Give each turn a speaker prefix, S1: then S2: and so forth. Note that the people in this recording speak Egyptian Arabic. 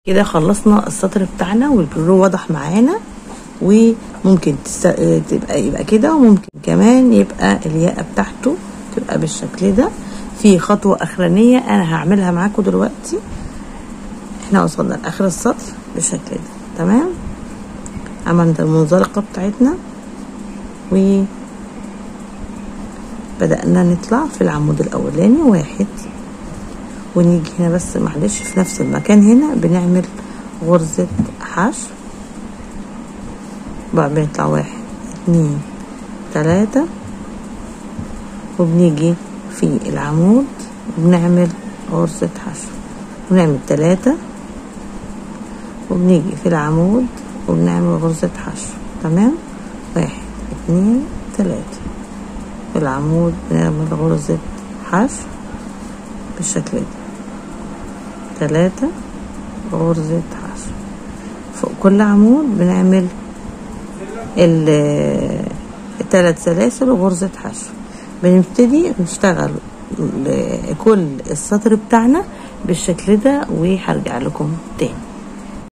S1: كده خلصنا السطر بتاعنا والجرو واضح معانا وممكن تست... تبقى يبقى كده وممكن كمان يبقى الياقة بتاعته تبقى بالشكل ده في خطوة أخرانية أنا هعملها معاكم دلوقتي احنا وصلنا لآخر السطر بالشكل ده تمام عملنا المنزلقة بتاعتنا و بدأنا نطلع في العمود الأولاني واحد ونيجي هنا بس معلش في نفس المكان هنا بنعمل غرزة حشو بقى بنطلع واحد اتنين تلاتة وبنيجي في العمود وبنعمل غرزة حشو ونعمل تلاتة وبنيجي في العمود وبنعمل غرزة حشو تمام واحد اتنين تلاتة في العمود بنعمل غرزة حشو بالشكل ده تلاتة غرزة حشو فوق كل عمود بنعمل التلات سلاسل وغرزة حشو بنبتدي نشتغل كل السطر بتاعنا بالشكل ده وهرجع لكم تاني